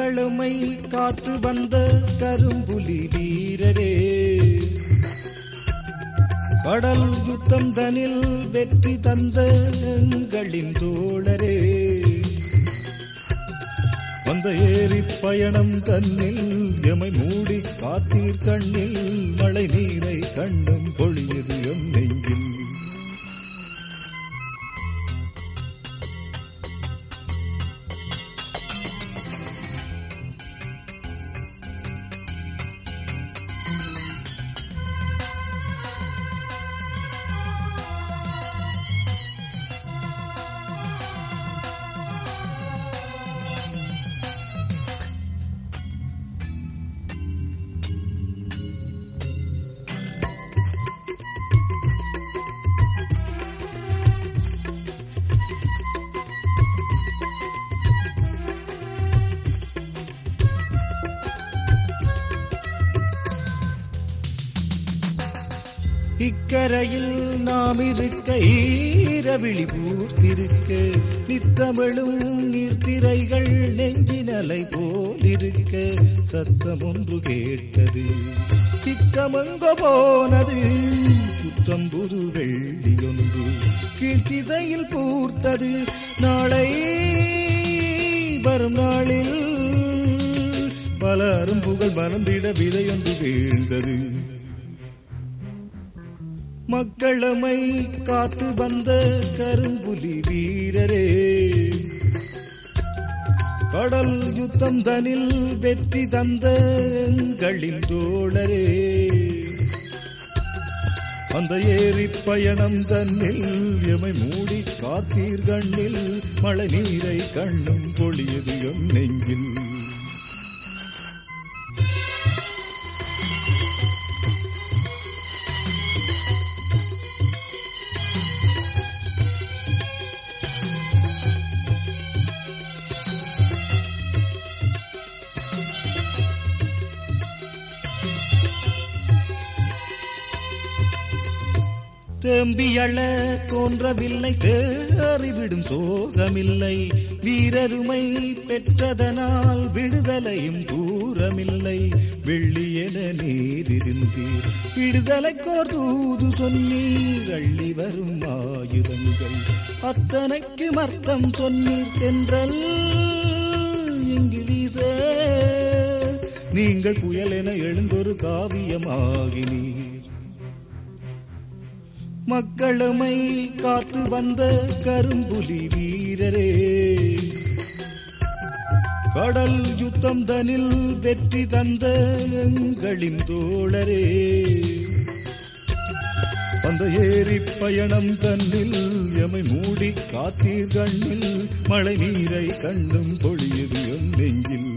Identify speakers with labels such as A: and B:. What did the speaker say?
A: மக்களுமை காத்து வந்த கரும்புலி வீரரே கடல் யுத்தம் தனில் வெற்றி தந்த எங்களின் தோழரே வந்த ஏரி பயணம் தன்னில் எமை மூடி காத்தீர் கண்ணில் மழை நீரை கண்ணும் பொழியது எம் நெஞ்சில் இக்கரையில் நாம் இருக்க ஈரவிழி பூத்திருக்க நித்தமிழும் நீர்த்திரைகள் நெஞ்சினலை போலிருக்க சத்தம் ஒன்று கேட்டது சித்தமங்க போனது புத்தம் புது வெள்ளி ஒன்று கீழ்த்திசையில் பூர்த்தது நாளை வரும் நாளில் பல அரும்புகள் மறந்திட விதையொன்று வீழ்ந்தது மக்களமை காத்து வந்த கரும்புலி வீரரே கடல் யுத்தம் தனில் வெற்றி தந்த எங்களின் தோழரே அந்த ஏரி பயணம் தன்னில் எமை மூடி காத்தீர் கண்ணில் மழை நீரை கண்ணும் பொழியது எம் நெஞ்சில் தேம்பியள தோன்றவில்லை தேறிவிடும் சோகமில்லை வீரருமை பெற்றதனால் விடுதலையும் தூரமில்லை வெள்ளி என நீரிருந்தீர் விடுதலைக்கோர் தூது சொன்னீர் அள்ளி வரும் ஆயுதங்கள் அத்தனைக்கு அர்த்தம் சொன்னீர் தென்றல் இங்கு வீச நீங்கள் புயல் என எழுந்தொரு காவியமாகினீர் மக்களுமை காத்து வந்த கரும்புலி வீரரே கடல் யுத்தம் தனில் வெற்றி தந்த எங்களின் தோழரே அந்த ஏரி பயணம் தன்னில் எமை மூடி காத்தீர் கண்ணில் மழை நீரை கண்ணும் பொழியது என் நெஞ்சில்